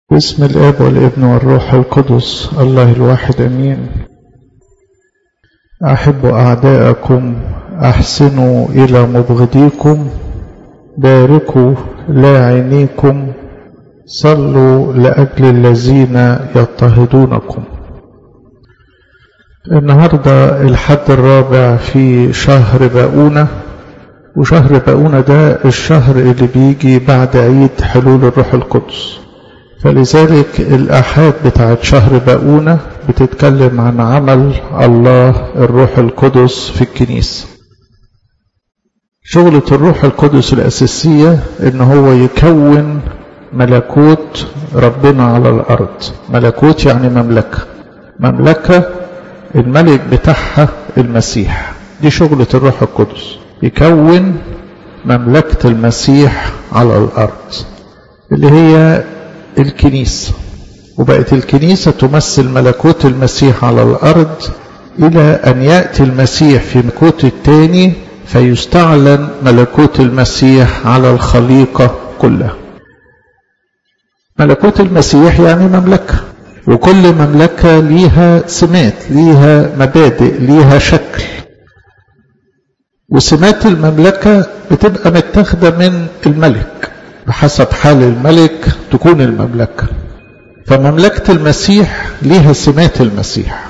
باسم الاب والابن والروح القدس الله الواحد امين احبوا اعداءكم احسنوا الى مبغضيكم باركوا لاعنيكم صلوا لاجل الذين يضطهدونكم النهارده الحد الرابع في شهر باؤونه وشهر باؤونه ده الشهر اللي بيجي بعد عيد حلول الروح القدس فلذلك الآحاد بتاعت شهر باؤونة بتتكلم عن عمل الله الروح القدس في الكنيسة شغلة الروح القدس الأساسية إن هو يكون ملكوت ربنا على الأرض ملكوت يعني مملكة مملكة الملك بتاعها المسيح دي شغلة الروح القدس يكون مملكة المسيح على الأرض اللي هي الكنيسة وبقت الكنيسة تمثل ملكوت المسيح على الأرض إلى أن يأتي المسيح في ملكوت الثاني فيستعلن ملكوت المسيح على الخليقة كلها ملكوت المسيح يعني مملكة وكل مملكة ليها سمات ليها مبادئ ليها شكل وسمات المملكة بتبقى متاخدة من الملك بحسب حال الملك تكون المملكة فمملكة المسيح ليها سمات المسيح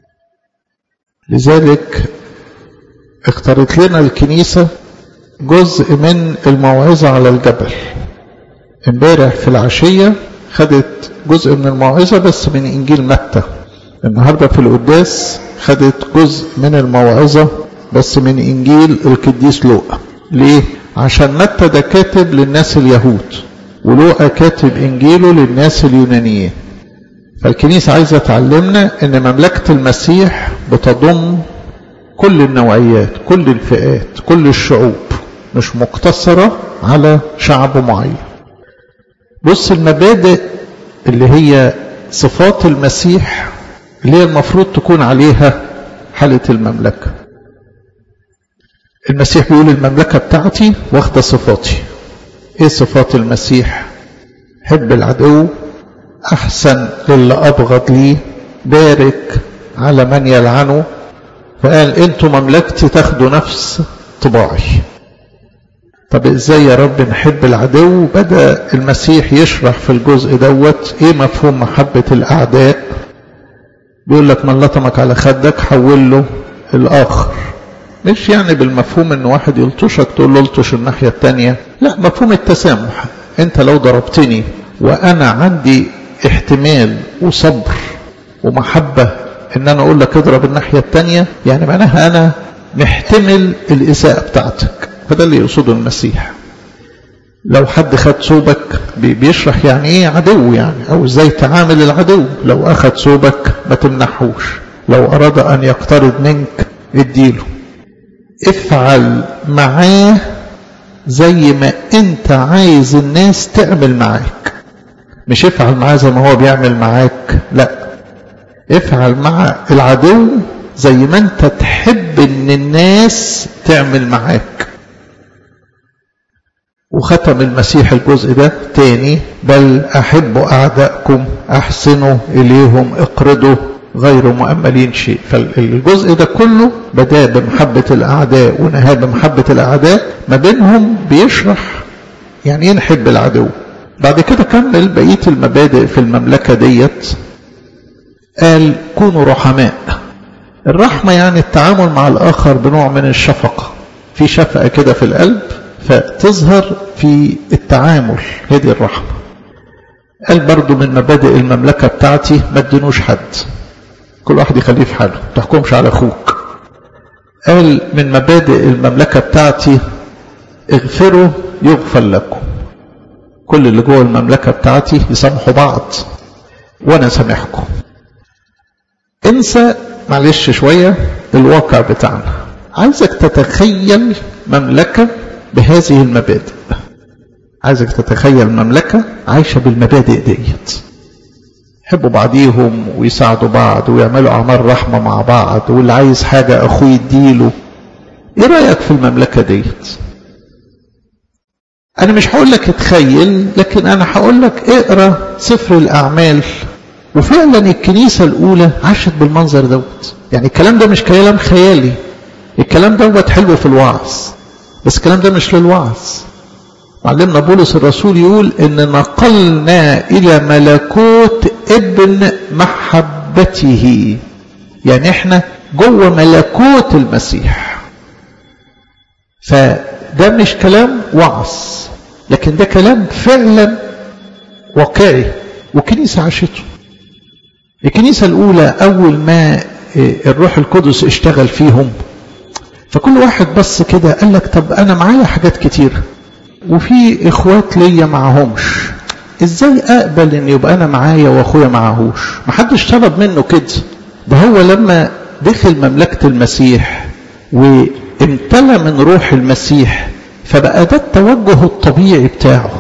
لذلك اختارت لنا الكنيسة جزء من الموعظة على الجبل امبارح في العشية خدت جزء من الموعظة بس من إنجيل متى النهاردة في القداس خدت جزء من الموعظة بس من إنجيل القديس لوقا ليه؟ عشان متى ده كاتب للناس اليهود ولوقا كاتب انجيله للناس اليونانيين فالكنيسة عايزة تعلمنا ان مملكة المسيح بتضم كل النوعيات كل الفئات كل الشعوب مش مقتصرة على شعب معين بص المبادئ اللي هي صفات المسيح اللي هي المفروض تكون عليها حالة المملكة المسيح بيقول المملكة بتاعتي واخدة صفاتي ايه صفات المسيح حب العدو احسن للي ابغض ليه بارك على من يلعنه فقال انتوا مملكتي تاخدوا نفس طباعي طب ازاي يا رب نحب العدو بدا المسيح يشرح في الجزء دوت ايه مفهوم محبه الاعداء بيقول لك من لطمك على خدك حول له الاخر مش يعني بالمفهوم ان واحد يلطشك تقول له الطش الناحية التانية لا مفهوم التسامح انت لو ضربتني وانا عندي احتمال وصبر ومحبة ان انا اقول لك اضرب الناحية التانية يعني معناها انا محتمل الاساءة بتاعتك فده اللي يقصده المسيح لو حد خد ثوبك بيشرح يعني ايه عدو يعني او ازاي تعامل العدو لو اخد ثوبك ما تمنحوش لو اراد ان يقترض منك اديله افعل معاه زي ما انت عايز الناس تعمل معاك مش افعل معاه زي ما هو بيعمل معاك لا افعل مع العدو زي ما انت تحب ان الناس تعمل معاك وختم المسيح الجزء ده تاني بل احبوا اعدائكم احسنوا اليهم اقرضوا غير مؤملين شيء فالجزء ده كله بدا بمحبة الأعداء ونهى بمحبة الأعداء ما بينهم بيشرح يعني ايه نحب العدو بعد كده كمل بقية المبادئ في المملكة ديت قال كونوا رحماء الرحمة يعني التعامل مع الآخر بنوع من الشفقة في شفقة كده في القلب فتظهر في التعامل هذه الرحمة قال برضو من مبادئ المملكة بتاعتي ما تدينوش حد كل واحد يخليه في حاله ما تحكمش على اخوك قال من مبادئ المملكة بتاعتي اغفروا يغفر لكم كل اللي جوه المملكة بتاعتي يسامحوا بعض وانا سامحكم انسى معلش شوية الواقع بتاعنا عايزك تتخيل مملكة بهذه المبادئ عايزك تتخيل مملكة عايشة بالمبادئ ديت يحبوا بعضيهم ويساعدوا بعض ويعملوا أعمال رحمة مع بعض واللي عايز حاجة أخوه يديله إيه رأيك في المملكة ديت أنا مش هقول لك اتخيل لكن أنا هقول لك اقرأ سفر الأعمال وفعلا الكنيسة الأولى عاشت بالمنظر دوت يعني الكلام ده مش كلام خيالي الكلام دوت حلو في الوعظ بس الكلام ده مش للوعظ معلمنا بولس الرسول يقول ان نقلنا الى ملكوت ابن محبته يعني احنا جوه ملكوت المسيح فده مش كلام وعظ لكن ده كلام فعلا واقعي والكنيسة عاشته الكنيسة الأولى أول ما الروح القدس اشتغل فيهم فكل واحد بص كده قال لك طب أنا معايا حاجات كتير وفي إخوات ليا معهمش إزاي أقبل إن يبقى أنا معايا وأخويا معهوش محدش طلب منه كده ده هو لما دخل مملكة المسيح وامتلى من روح المسيح فبقى ده التوجه الطبيعي بتاعه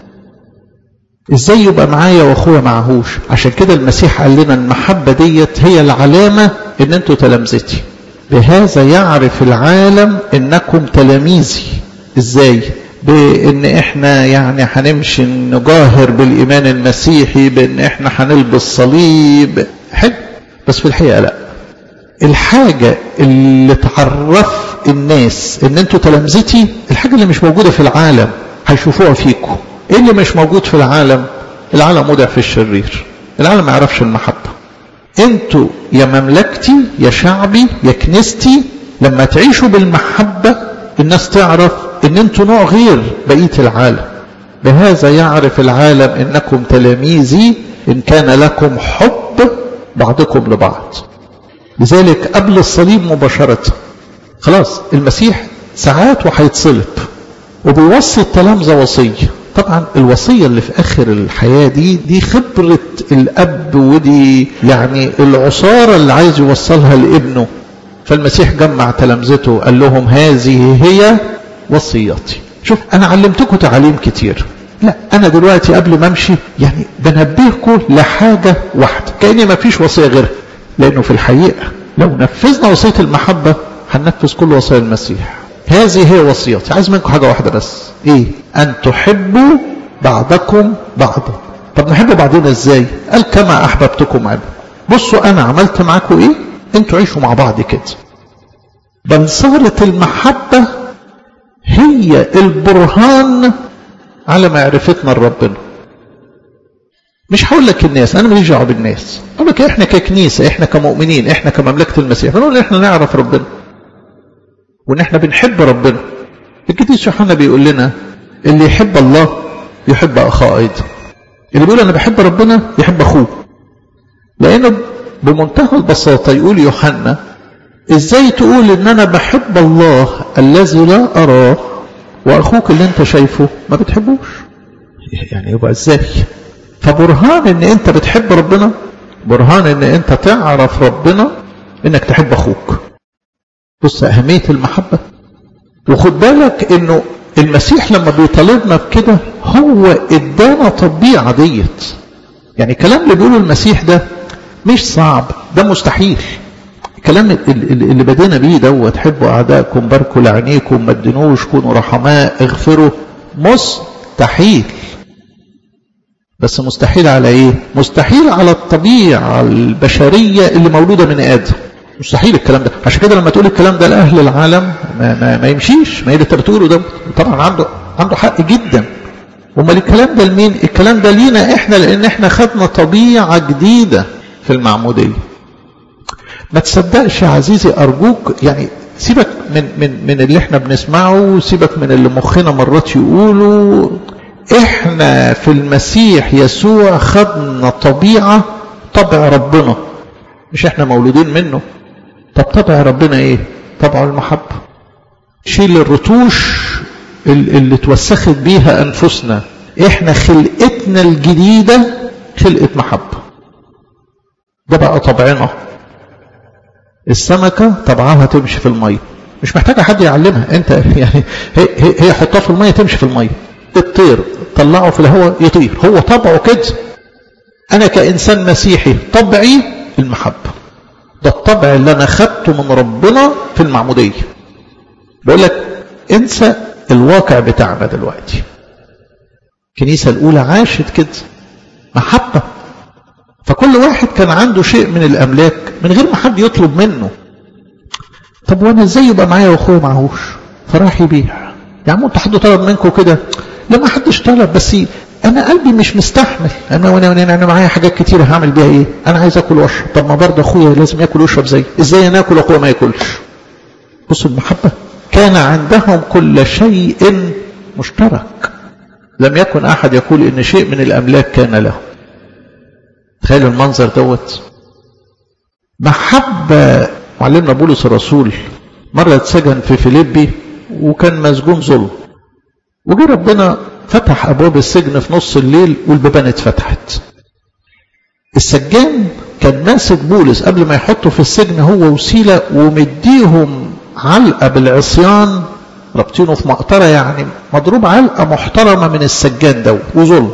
ازاي يبقى معايا واخويا معهوش عشان كده المسيح قال لنا المحبة ديت هي العلامة ان انتوا تلامذتي بهذا يعرف العالم انكم تلاميذي ازاي بان احنا يعني هنمشي نجاهر بالايمان المسيحي بان احنا هنلبس صليب حلو بس في الحقيقة لا الحاجة اللي تعرف الناس ان انتوا تلامذتي الحاجة اللي مش موجودة في العالم هيشوفوها فيكم ايه اللي مش موجود في العالم العالم وضع في الشرير العالم ما يعرفش المحبة انتوا يا مملكتي يا شعبي يا كنيستي لما تعيشوا بالمحبة الناس تعرف ان انتوا نوع غير بقية العالم بهذا يعرف العالم انكم تلاميذي ان كان لكم حب بعضكم لبعض لذلك قبل الصليب مباشرة خلاص المسيح ساعات وهيتصلب وبيوصي التلامذة وصية طبعا الوصية اللي في آخر الحياة دي دي خبرة الأب ودي يعني العصارة اللي عايز يوصلها لابنه فالمسيح جمع تلامذته قال لهم هذه هي وصيتي شوف أنا علمتكم تعاليم كتير لا أنا دلوقتي قبل ما أمشي يعني بنبهكم لحاجة واحدة كأني ما فيش وصية غيرها لأنه في الحقيقة لو نفذنا وصية المحبة هننفذ كل وصايا المسيح هذه هي وصيتي عايز منكم حاجة واحدة بس ايه ان تحبوا بعضكم بعضا طب نحب بعضنا ازاي قال كما احببتكم انا بصوا انا عملت معاكم ايه انتوا عيشوا مع بعض كده بل صارت المحبة هي البرهان على معرفتنا لربنا مش هقول لك الناس انا ماليش دعوه بالناس اقول لك احنا ككنيسه احنا كمؤمنين احنا كمملكه المسيح بنقول احنا نعرف ربنا وان احنا بنحب ربنا القديس يوحنا بيقول لنا اللي يحب الله يحب اخاه ايضا اللي بيقول انا بحب ربنا يحب اخوه لانه بمنتهى البساطه يقول يوحنا ازاي تقول ان انا بحب الله الذي لا اراه واخوك اللي انت شايفه ما بتحبوش يعني يبقى ازاي فبرهان ان انت بتحب ربنا برهان ان انت تعرف ربنا انك تحب اخوك بص أهمية المحبة وخد بالك انه المسيح لما بيطالبنا بكده هو ادانا طبيعة ديت يعني الكلام اللي بيقوله المسيح ده مش صعب ده مستحيل الكلام اللي بدينا بيه دوت حبوا اعدائكم باركوا لعينيكم ما تدنوش كونوا رحماء اغفروا مستحيل بس مستحيل على ايه مستحيل على الطبيعة البشرية اللي مولودة من ادم مستحيل الكلام ده عشان كده لما تقول الكلام ده لاهل العالم ما, ما, ما يمشيش ما اللي انت بتقوله ده طبعا عنده عنده حق جدا امال الكلام ده لمين الكلام ده لينا احنا لان احنا خدنا طبيعه جديده في المعموديه ما تصدقش يا عزيزي ارجوك يعني سيبك من من من اللي احنا بنسمعه سيبك من اللي مخنا مرات يقولوا احنا في المسيح يسوع خدنا طبيعه طبع ربنا مش احنا مولودين منه طب طبع ربنا ايه طبع المحبة شيل الرتوش اللي توسخت بيها انفسنا احنا خلقتنا الجديدة خلقة محبة ده بقى طبعنا السمكة طبعها تمشي في المية مش محتاجة حد يعلمها انت يعني هي, هي, هي حطها في المية تمشي في المية الطير طلعه في الهواء يطير هو طبعه كده انا كانسان مسيحي طبعي المحبة ده الطبع اللي انا خدته من ربنا في المعمودية بقول لك انسى الواقع بتاعنا دلوقتي الكنيسة الأولى عاشت كده محبة فكل واحد كان عنده شيء من الأملاك من غير ما حد يطلب منه طب وانا ازاي يبقى معايا واخويا معهوش فراح يبيع يا عم انتوا حد طلب منكم كده لا ما حدش طلب بس انا قلبي مش مستحمل انا وانا وانا انا معايا حاجات كتيره هعمل بيها ايه انا عايز اكل واشرب طب ما برضه اخويا لازم ياكل ويشرب زي ازاي انا اكل واخويا ما ياكلش بصوا المحبه كان عندهم كل شيء مشترك لم يكن احد يقول ان شيء من الاملاك كان له تخيلوا المنظر دوت محبه معلمنا بولس الرسول مرة اتسجن في فيليبي وكان مسجون ظلم وجه ربنا فتح أبواب السجن في نص الليل والبيبان اتفتحت السجان كان ماسك بولس قبل ما يحطه في السجن هو وسيلة ومديهم علقة بالعصيان رابطينه في مقطرة يعني مضروب علقة محترمة من السجان ده وظلم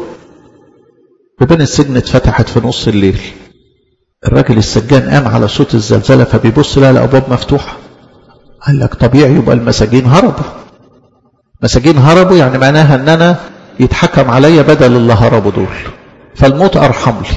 بيبان السجن اتفتحت في نص الليل الراجل السجان قام على صوت الزلزلة فبيبص لها الأبواب مفتوحة قال لك طبيعي يبقى المساجين هربوا مساجين هربوا يعني معناها ان انا يتحكم عليا بدل اللي هربوا دول فالموت ارحم لي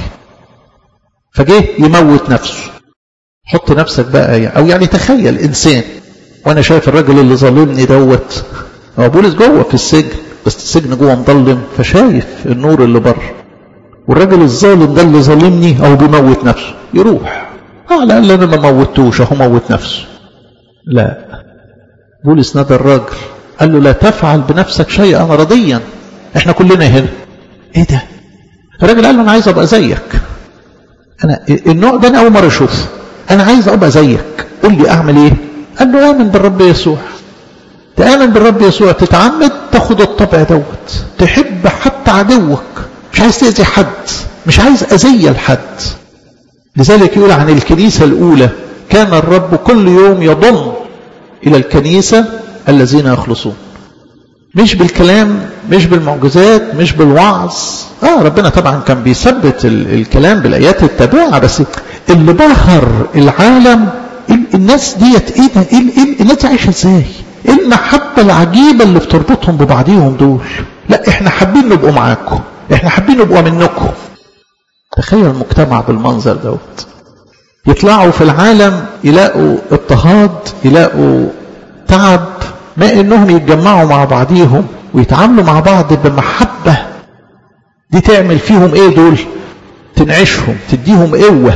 فجه يموت نفسه حط نفسك بقى او يعني تخيل انسان وانا شايف الراجل اللي ظالمني دوت هو بولس جوه في السجن بس السجن جوه مظلم فشايف النور اللي بره والراجل الظالم ده اللي ظالمني او بيموت نفسه يروح على الاقل انا ما موتوش اهو موت نفسه لا بولس نادى الراجل قال له لا تفعل بنفسك شيئا رضيا احنا كلنا هنا ايه ده الراجل قال له انا عايز ابقى زيك انا النوع ده انا اول مره اشوفه انا عايز ابقى زيك قول لي اعمل ايه قال له امن بالرب يسوع تامن بالرب يسوع تتعمد تاخد الطبع دوت تحب حتى عدوك مش عايز تاذي حد مش عايز اذيه لحد لذلك يقول عن الكنيسه الاولى كان الرب كل يوم يضم إلى الكنيسة الذين يخلصون مش بالكلام مش بالمعجزات مش بالوعظ اه ربنا طبعا كان بيثبت الكلام بالايات التابعه بس اللي بهر العالم الناس ديت ايه ده ايه, إيه الناس دي عايشه ازاي ايه المحبه العجيبه اللي بتربطهم ببعضيهم دول لا احنا حابين نبقوا معاكم احنا حابين نبقوا منكم تخيل المجتمع بالمنظر دوت يطلعوا في العالم يلاقوا اضطهاد يلاقوا تعب ما انهم يتجمعوا مع بعضيهم ويتعاملوا مع بعض بمحبة دي تعمل فيهم ايه دول تنعشهم تديهم قوة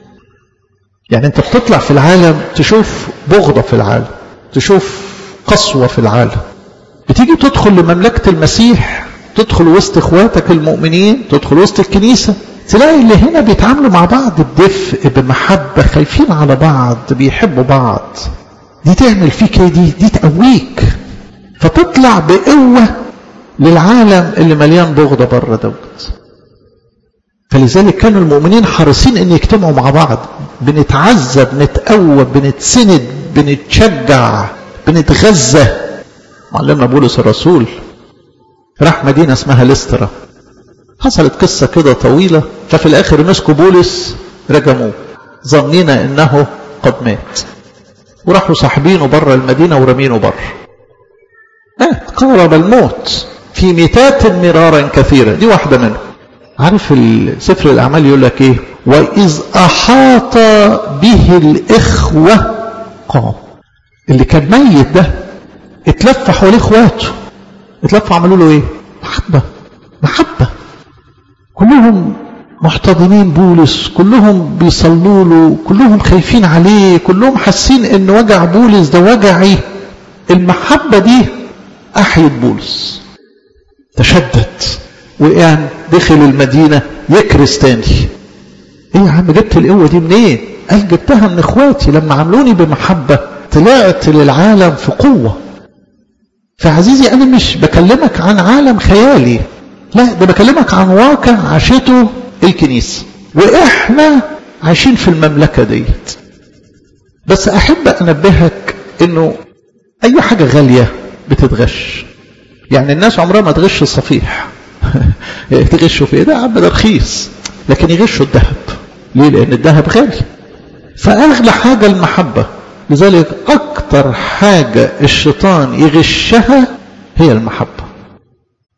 يعني انت بتطلع في العالم تشوف بغضة في العالم تشوف قسوة في العالم بتيجي تدخل لمملكة المسيح تدخل وسط اخواتك المؤمنين تدخل وسط الكنيسة تلاقي اللي هنا بيتعاملوا مع بعض بدفء بمحبة خايفين على بعض بيحبوا بعض دي تعمل فيك ايه دي دي تقويك فتطلع بقوة للعالم اللي مليان بغضة بره دوت فلذلك كانوا المؤمنين حريصين ان يجتمعوا مع بعض بنتعزى بنتقوى بنتسند بنتشجع بنتغذى معلمنا بولس الرسول راح مدينة اسمها لسترا حصلت قصة كده طويلة ففي الآخر مسكوا بولس رجموه ظنين إنه قد مات وراحوا ساحبينه بره المدينة ورمينه بره آه قارب الموت في ميتات مرارا كثيرة دي واحدة منهم عارف سفر الأعمال يقول لك إيه وإذ أحاط به الإخوة قام اللي كان ميت ده اتلف حواليه إخواته اتلفوا عملوا له إيه محبة محبة كلهم محتضنين بولس كلهم بيصلوا له كلهم خايفين عليه كلهم حاسين ان وجع بولس ده وجعي المحبة دي احيت بولس تشدد وقعن دخل المدينة يكرس تاني ايه يا عم جبت القوة دي منين قال جبتها من اخواتي لما عملوني بمحبة طلعت للعالم في قوة فعزيزي انا مش بكلمك عن عالم خيالي لا ده بكلمك عن واقع عاشته الكنيسة واحنا عايشين في المملكة ديت بس احب انبهك انه اي حاجة غالية بتتغش يعني الناس عمرها ما تغش الصفيح تغشوا في ايه ده عم ده رخيص لكن يغشوا الذهب ليه لان الذهب غالي فاغلى حاجة المحبة لذلك اكتر حاجة الشيطان يغشها هي المحبة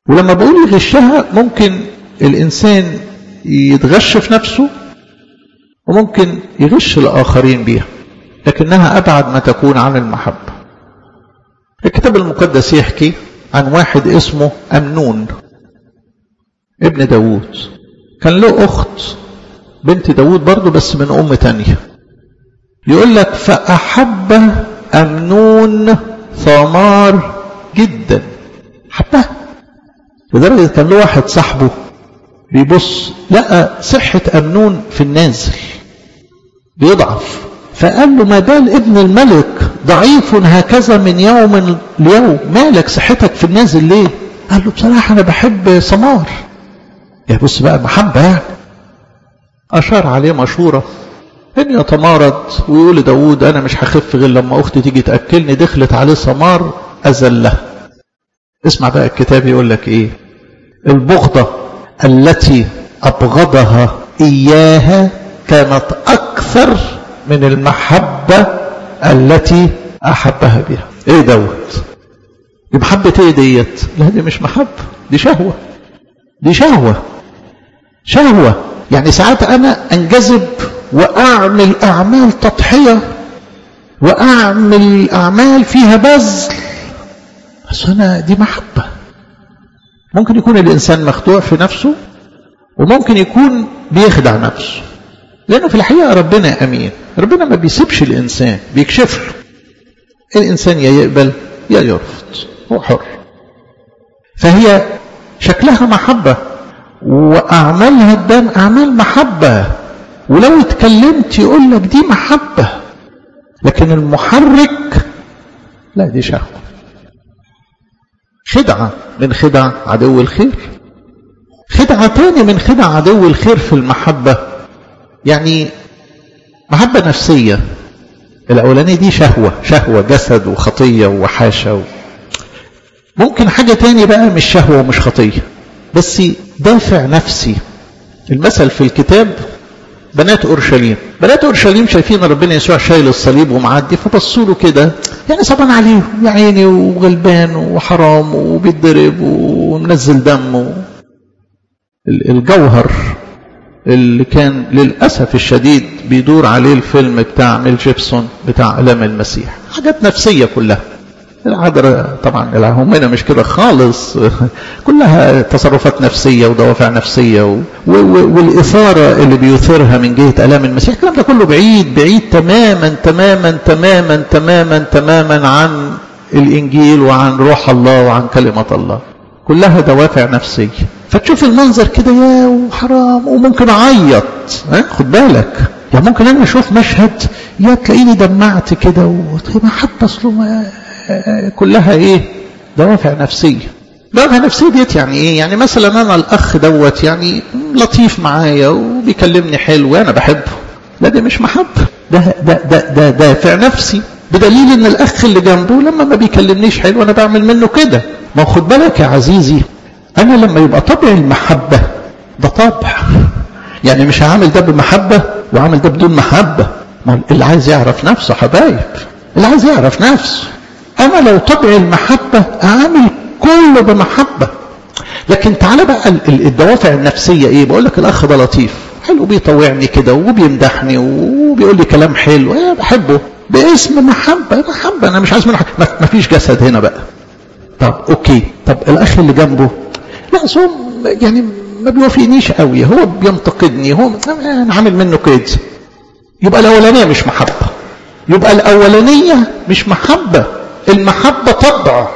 ولما بقول يغشها ممكن الإنسان يتغش في نفسه وممكن يغش الآخرين بيها لكنها أبعد ما تكون عن المحبة الكتاب المقدس يحكي عن واحد اسمه أمنون ابن داوود كان له أخت بنت داوود برضه بس من أم تانية يقول لك فأحب أمنون ثمار جدا حبها لدرجة كان له واحد صاحبه بيبص لقى صحة أمنون في النازل بيضعف فقال له ما بال ابن الملك ضعيف هكذا من يوم ليوم مالك صحتك في النازل ليه قال له بصراحة أنا بحب سمار يا بص بقى محبة يعني أشار عليه مشورة إن يتمارض ويقول لداود أنا مش هخف غير لما أختي تيجي تأكلني دخلت عليه سمار أزله اسمع بقى الكتاب يقول لك إيه البغضة التي أبغضها إياها كانت أكثر من المحبة التي أحبها بها إيه دوت دي محبة إيه ديت لا دي مش محبة دي شهوة دي شهوة شهوة يعني ساعات أنا أنجذب وأعمل أعمال تضحية وأعمل أعمال فيها بذل بس أنا دي محبة ممكن يكون الإنسان مخدوع في نفسه وممكن يكون بيخدع نفسه لأنه في الحقيقة ربنا أمين ربنا ما بيسيبش الإنسان بيكشف له الإنسان يا يقبل يا يرفض هو حر فهي شكلها محبة وأعمالها تبان أعمال محبة ولو اتكلمت يقول لك دي محبة لكن المحرك لا دي شهوة خدعة من خدع عدو الخير خدعة تاني من خدع عدو الخير في المحبة يعني محبة نفسية الأولانية دي شهوة شهوة جسد وخطية وحاشة و... ممكن حاجة تاني بقى مش شهوة ومش خطية بس دافع نفسي المثل في الكتاب بنات أورشليم بنات أورشليم شايفين ربنا يسوع شايل الصليب ومعدي فبصوا له كده يعني صعبان عليه يا عيني وغلبان وحرام وبيتضرب ومنزل دم الجوهر اللي كان للأسف الشديد بيدور عليه الفيلم بتاع ميل جيبسون بتاع ألام المسيح حاجات نفسية كلها العذراء طبعا همنا مش كده خالص كلها تصرفات نفسية ودوافع نفسية و... و... والإثارة اللي بيثيرها من جهة ألام المسيح الكلام ده كله بعيد بعيد تماما تماما تماما تماما تماما عن الإنجيل وعن روح الله وعن كلمة الله كلها دوافع نفسية فتشوف المنظر كده يا وحرام وممكن أعيط ها خد بالك يعني ممكن أنا أشوف مشهد يا تلاقيني دمعت كده ومحبة أصله كلها ايه دوافع نفسية دوافع نفسية ديت يعني ايه يعني مثلا انا الاخ دوت يعني لطيف معايا وبيكلمني حلو وانا بحبه لا ده مش محبة ده ده ده ده دافع نفسي بدليل ان الاخ اللي جنبه لما ما بيكلمنيش حلو انا بعمل منه كده ما خد بالك يا عزيزي انا لما يبقى طبع المحبة ده طبع يعني مش هعمل ده بمحبة وعامل ده بدون محبة ما اللي عايز يعرف نفسه حبايب اللي عايز يعرف نفسه أنا لو طبع المحبة أعمل كله بمحبة لكن تعالى بقى الدوافع النفسية إيه بقول لك الأخ ده لطيف حلو بيطوعني كده وبيمدحني وبيقول لي كلام حلو أنا بحبه باسم محبة محبة أنا مش عايز منه ما فيش جسد هنا بقى طب أوكي طب الأخ اللي جنبه لا هو يعني ما بيوافقنيش قوي هو بينتقدني هو أنا عامل منه كده يبقى الأولانية مش محبة يبقى الأولانية مش محبة المحبة طبع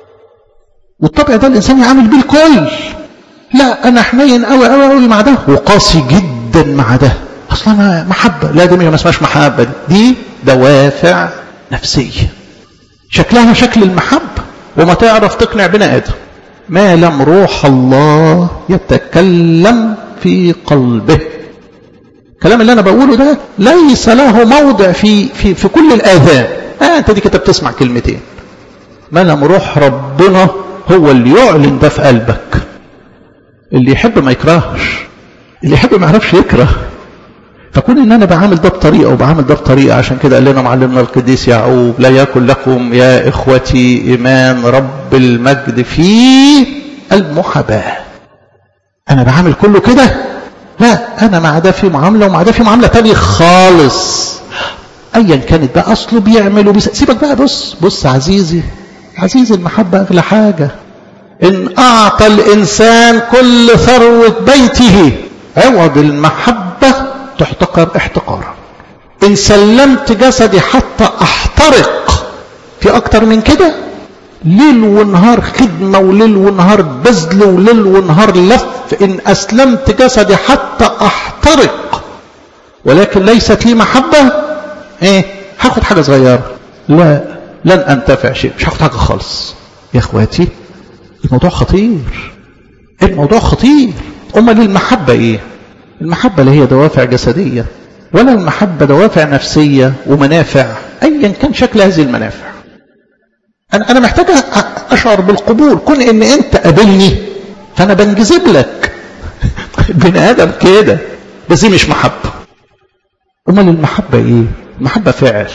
والطبع ده الإنسان يعامل بيه الكل لا أنا حنين أوي أوي أوي مع ده وقاسي جدا مع ده أصلا أنا محبة لا دي ما اسمهاش محبة دي دوافع نفسية شكلها شكل المحبة وما تعرف تقنع بني آدم ما لم روح الله يتكلم في قلبه الكلام اللي أنا بقوله ده ليس له موضع في في في كل الآذان آه أنت دي كده بتسمع كلمتين ما لم روح ربنا هو اللي يعلن ده في قلبك اللي يحب ما يكرهش اللي يحب ما يعرفش يكره فكون ان انا بعامل ده بطريقه وبعامل ده بطريقه عشان كده قال لنا معلمنا القديس يعقوب لا يكن لكم يا اخوتي ايمان رب المجد في المحاباة أنا بعمل كله كده لا أنا مع ده في معاملة ومع ده في معاملة تانية خالص أيا كانت بقى أصله بيعمل وبيس... سيبك بقى بص بص عزيزي عزيزي المحبة أغلى حاجة إن أعطى الإنسان كل ثروة بيته عوض المحبة تحتقر احتقارا إن سلمت جسدي حتى أحترق في أكتر من كده ليل ونهار خدمة وليل ونهار بذل وليل ونهار لف إن أسلمت جسدي حتى أحترق ولكن ليست لي محبة إيه هاخد حاجة صغيرة لا لن أنتفع شيء مش هاخد حاجة خالص يا إخواتي الموضوع خطير الموضوع خطير أمال المحبة إيه المحبة لا هي دوافع جسدية ولا المحبة دوافع نفسية ومنافع أيا كان شكل هذه المنافع أنا أنا محتاج أشعر بالقبول كون إن أنت قابلني فأنا بنجذب لك بني آدم كده بس دي مش محبة أمال المحبة إيه؟ المحبة فعل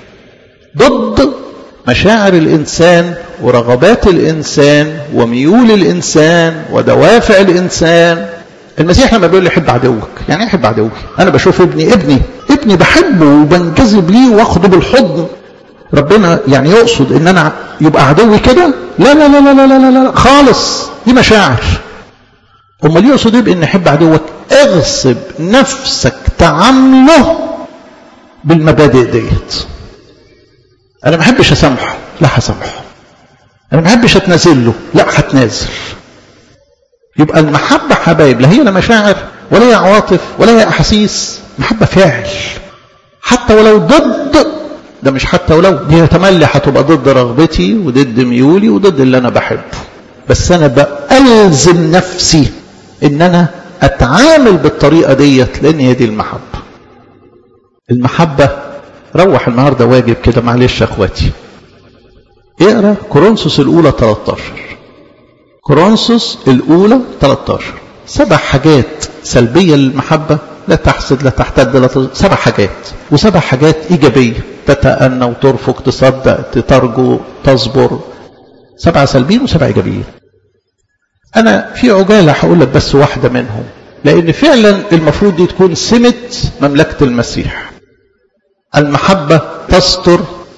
ضد مشاعر الإنسان ورغبات الإنسان وميول الإنسان ودوافع الإنسان المسيح لما بيقول لي حب عدوك يعني ايه حب عدوي انا بشوف ابني ابني ابني بحبه وبنجذب ليه واخده بالحضن ربنا يعني يقصد ان انا يبقى عدوي كده لا لا لا لا لا لا لا, لا خالص دي مشاعر امال يقصد ايه بان حب عدوك اغصب نفسك تعامله بالمبادئ ديت انا ما احبش اسامحه لا هسامحه انا ما احبش اتنازل له لا هتنازل يبقى المحبة حبايب لا هي لا مشاعر ولا هي عواطف ولا هي أحاسيس محبة فعل حتى ولو ضد ده مش حتى ولو دي تملي هتبقى ضد رغبتي وضد ميولي وضد اللي أنا بحبه بس أنا بألزم نفسي إن أنا أتعامل بالطريقة ديت لأن هي دي المحبة المحبة روح النهاردة واجب كده معلش يا أخواتي اقرا كورنثوس الأولى 13 كورنثوس الأولى 13 سبع حاجات سلبية للمحبة لا تحسد لا تحتد لا تز... سبع حاجات وسبع حاجات إيجابية تتأنى وترفق تصدق تترجو تصبر سبعة سلبيين وسبعة إيجابيين أنا في عجالة هقول لك بس واحدة منهم لأن فعلا المفروض دي تكون سمة مملكة المسيح المحبة تستر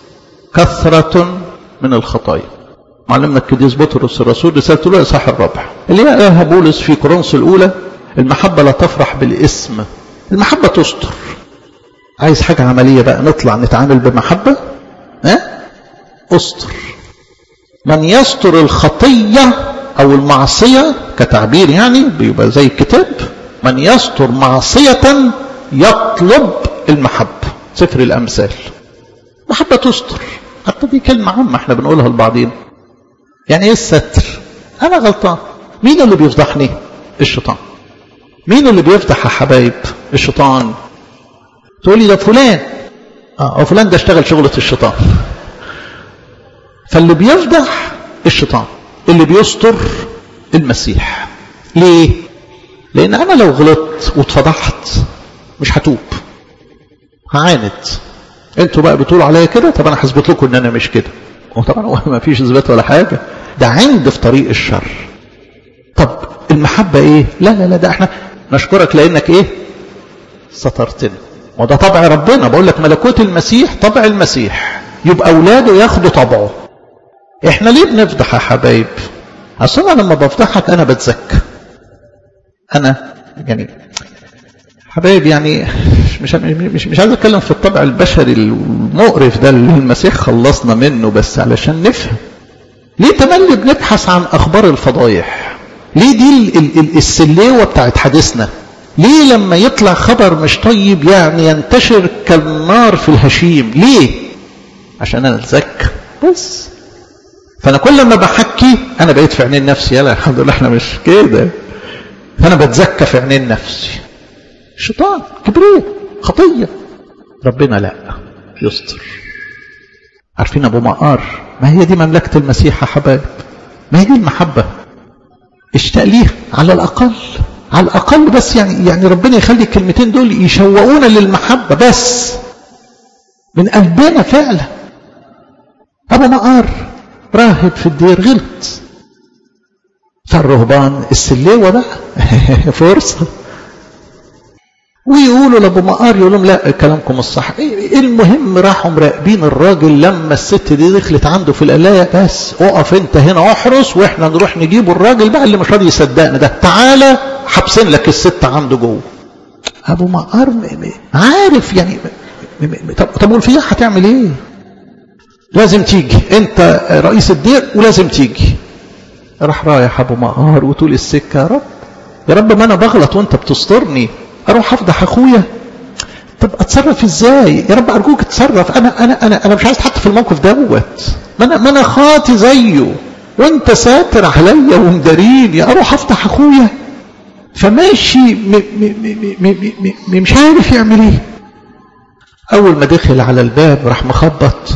كثرة من الخطايا معلمنا القديس بطرس الرسول رسالته له اصحاح الرابع اللي قالها بولس في كورنثوس الاولى المحبه لا تفرح بالاسم المحبه تستر عايز حاجه عمليه بقى نطلع نتعامل بمحبه ها استر من يستر الخطيه او المعصيه كتعبير يعني بيبقى زي الكتاب من يستر معصيه يطلب المحبه سفر الامثال محبه تستر حتى دي كلمه عامه احنا بنقولها لبعضينا يعني ايه الستر انا غلطان مين اللي بيفضحني الشيطان مين اللي بيفضح يا حبايب الشيطان تقول لي ده فلان اه او فلان ده اشتغل شغلة الشيطان فاللي بيفضح الشيطان اللي بيستر المسيح ليه لان انا لو غلطت واتفضحت مش هتوب هعاند انتوا بقى بتقولوا عليا كده طب انا هثبت لكم ان انا مش كده وطبعا هو ما فيش اثبات ولا حاجه ده عند في طريق الشر طب المحبه ايه لا لا لا ده احنا نشكرك لانك ايه سترتنا وده طبع ربنا بقول لك ملكوت المسيح طبع المسيح يبقى اولاده ياخدوا طبعه احنا ليه بنفضح يا حبايب اصل انا لما بفضحك انا بتزكى انا يعني حبايب يعني مش مش مش عايز اتكلم في الطبع البشري المقرف ده اللي المسيح خلصنا منه بس علشان نفهم ليه تملي بنبحث عن اخبار الفضايح ليه دي ال ال السليوه بتاعت حديثنا ليه لما يطلع خبر مش طيب يعني ينتشر كالنار في الهشيم ليه عشان انا اتزكى بس فانا كل ما بحكي انا بقيت في عينين نفسي يلا الحمد لله احنا مش كده فانا بتزكى في عينين نفسي شيطان كبريت خطية ربنا لا يستر عارفين ابو مقار ما هي دي مملكة المسيح يا حبايب ما هي دي المحبة اشتاق ليها على الاقل على الاقل بس يعني يعني ربنا يخلي الكلمتين دول يشوقونا للمحبة بس من قلبنا فعلا ابو مقار راهب في الدير غلط فالرهبان السليوة بقى فرصة ويقولوا لابو مقار يقول لهم لا كلامكم الصح المهم راحوا مراقبين الراجل لما الست دي دخلت عنده في القلايه بس اقف انت هنا احرس واحنا نروح نجيبوا الراجل بقى اللي مش راضي يصدقنا ده تعالى حابسين لك الست عنده جوه ابو مقار عارف يعني طب طب والفياح هتعمل ايه لازم تيجي انت رئيس الدير ولازم تيجي راح رايح ابو مقار وطول السكه يا رب يا رب ما انا بغلط وانت بتسترني اروح افضح اخويا طب اتصرف ازاي يا رب ارجوك اتصرف انا انا انا انا مش عايز اتحط في الموقف دوت ما انا ما انا خاطي زيه وانت ساتر عليا ومداريني اروح افتح اخويا فماشي م م م م م مش عارف يعمل ايه اول ما دخل على الباب راح مخبط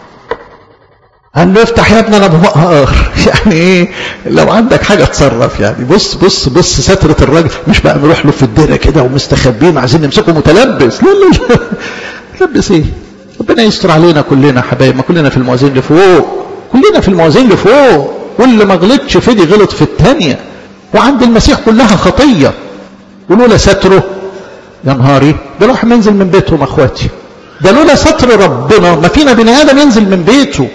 قال له افتح يا ابني انا ابو مقهر يعني ايه لو عندك حاجه تصرف يعني بص بص بص ستره الراجل مش بقى نروح له في الدره كده ومستخبين عايزين نمسكه متلبس لا لا لا متلبس ايه ربنا يستر علينا كلنا حبايب ما كلنا في الموازين اللي فوق كلنا في الموازين اللي فوق واللي ما غلطش في دي غلط في الثانيه وعند المسيح كلها خطيه ولولا ستره يا نهاري ده الواحد ينزل من بيتهم اخواتي ده لولا ستر ربنا ما فينا بني ادم ينزل من بيته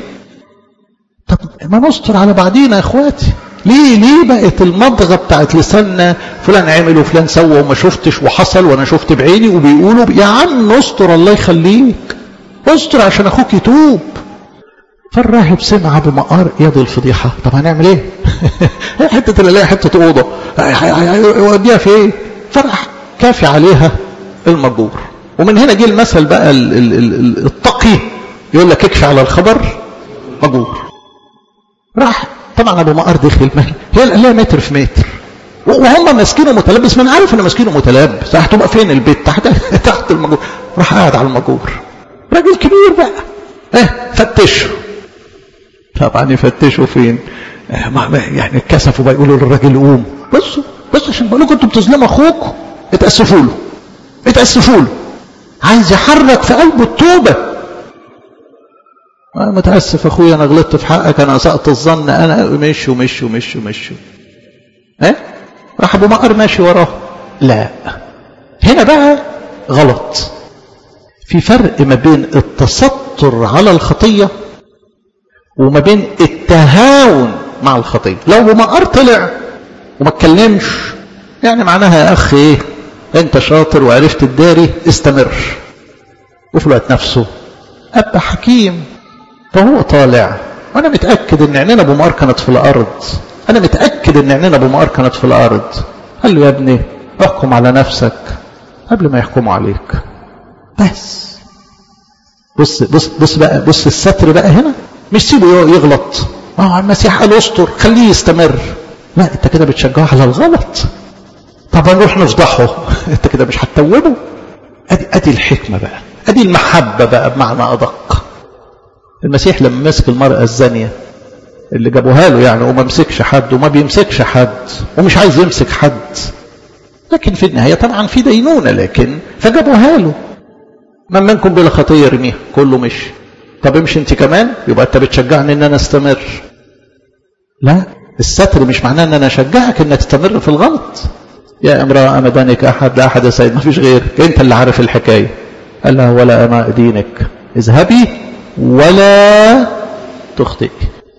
طب ما نستر على بعضينا يا اخواتي ليه ليه بقت المضغه بتاعت لساننا فلان عمل وفلان سوى وما شفتش وحصل وانا شفت بعيني وبيقولوا يا عم استر الله يخليك استر عشان اخوك يتوب فالراهب سمع بمقار يد الفضيحه طب هنعمل ايه؟ حته اللي حته اوضه يوديها في ايه؟ فرح كافي عليها المجور ومن هنا جه المثل بقى التقي يقول لك اكفي على الخبر مجور راح طبعا ابو مقر دخل هي القلايه متر في متر وهم ماسكينه متلبس ما انا عارف ان ماسكينه متلبس هتبقى فين البيت تحت تحت المجور راح قاعد على المجور راجل كبير بقى اه فتشه طبعا يفتشوا فين اه يعني اتكسفوا بقى يقولوا للراجل قوم بصوا بصوا عشان بقول لكم انتوا بتظلموا اخوكم اتاسفوا له اتاسفوا له عايز يحرك في قلبه التوبه أنا متأسف أخويا أنا غلطت في حقك أنا أسأت الظن أنا مشوا مشوا مشوا مشوا إيه؟ راح أبو مقر ماشي وراه لا هنا بقى غلط في فرق ما بين التستر على الخطية وما بين التهاون مع الخطية لو أبو مقر طلع وما اتكلمش يعني معناها يا أخي إيه أنت شاطر وعرفت الداري استمر وفي الوقت نفسه أبا حكيم فهو طالع وانا متاكد ان عينينا ابو مقار كانت في الارض انا متاكد ان عينينا ابو مقار كانت في الارض قال له يا ابني احكم على نفسك قبل ما يحكموا عليك بس بص بص بص بقى بص الستر بقى هنا مش سيبه يغلط اه المسيح قال استر خليه يستمر لا انت كده بتشجعه على الغلط طب نروح نفضحه انت كده مش هتتوبه ادي ادي الحكمه بقى ادي المحبه بقى بمعنى ادق المسيح لما مسك المرأة الزانية اللي جابوها له يعني وما مسكش حد وما بيمسكش حد ومش عايز يمسك حد لكن في النهاية طبعا في دينونة لكن فجابوها له من منكم بلا خطية يرميها كله مش طب امشي انت كمان يبقى انت بتشجعني ان انا استمر لا الستر مش معناه ان انا اشجعك انك تستمر في الغلط يا امرأة أما دانك أحد لا أحد يا سيد ما فيش غيرك أنت اللي عارف الحكاية قال لها ولا أما دينك اذهبي ولا تخطئ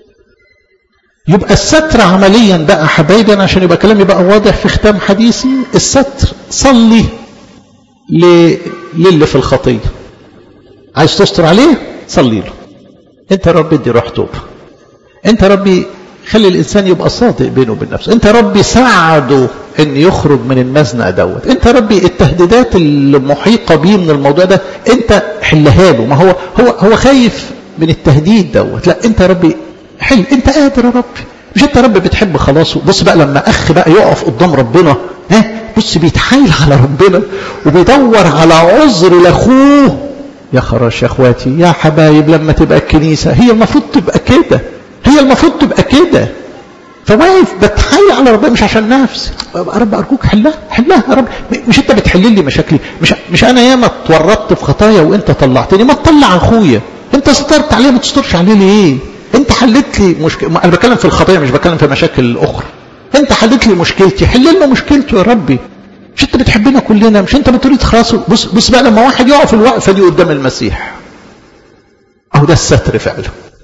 يبقى الستر عمليا بقى حبايبي أنا عشان يبقى كلامي بقى واضح في ختام حديثي الستر صلي ل... للي في الخطية عايز تستر عليه صلي له انت ربي ادي روح توبة انت ربي خلي الانسان يبقى صادق بينه وبين نفسه انت ربي ساعده ان يخرج من المزنق دوت انت ربي التهديدات المحيطه بيه من الموضوع ده انت حلها له ما هو هو هو خايف من التهديد دوت لا انت ربي حل انت قادر يا ربي مش انت رب بتحب خلاص بص بقى لما اخ بقى يقف قدام ربنا ها بص بيتحايل على ربنا وبيدور على عذر لاخوه يا خراش يا اخواتي يا حبايب لما تبقى الكنيسه هي المفروض تبقى كده هي المفروض تبقى كده فواقف بتحايل على ربنا مش عشان نفسي يا رب ارجوك حلها حلها يا رب مش انت بتحل لي مشاكلي مش مش انا ياما اتورطت في خطايا وانت طلعتني ما تطلع اخويا انت سترت عليه ما تسترش عليه ليه انت حلت لي مشكله انا بتكلم في الخطايا مش بتكلم في مشاكل اخرى انت حلت لي مشكلتي حل لنا مشكلته يا ربي مش انت بتحبنا كلنا مش انت بتريد خلاصه بص بص بقى لما واحد يقف الوقفه دي قدام المسيح اهو ده الستر فعلا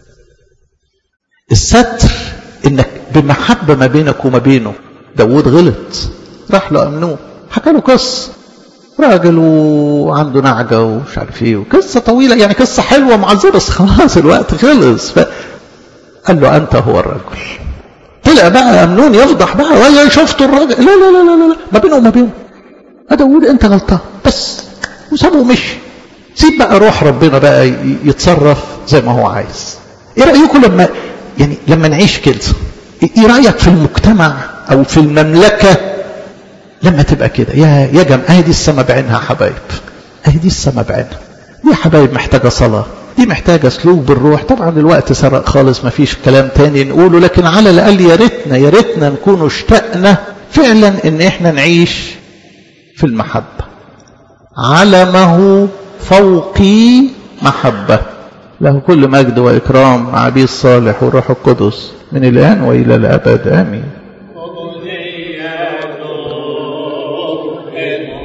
الستر انك بمحبه ما بينك وما بينه داود غلط راح له امنون حكى له قصه راجل وعنده نعجة ومش عارف ايه وقصة طويلة يعني قصة حلوة معذبة بس خلاص الوقت خلص فقال له أنت هو الرجل طلع بقى أمنون يفضح بقى ولا شفتوا الراجل لا لا لا لا لا ما بينه وما بينه داوود أنت غلطان بس وسابه ومشي سيب بقى روح ربنا بقى يتصرف زي ما هو عايز ايه رأيكم لما يعني لما نعيش كده ايه رأيك في المجتمع او في المملكة لما تبقى كده يا يا جماعه اهي دي السما بعينها حبايب اهي دي السما بعينها دي يا حبايب محتاجه صلاه دي محتاجه سلوك بالروح طبعا الوقت سرق خالص ما فيش كلام تاني نقوله لكن على الاقل يا ريتنا يا ريتنا نكون اشتقنا فعلا ان احنا نعيش في المحبه علمه فوقي محبه له كل مجد واكرام مع ابي الصالح والروح القدس من الان والى الابد امين Amen.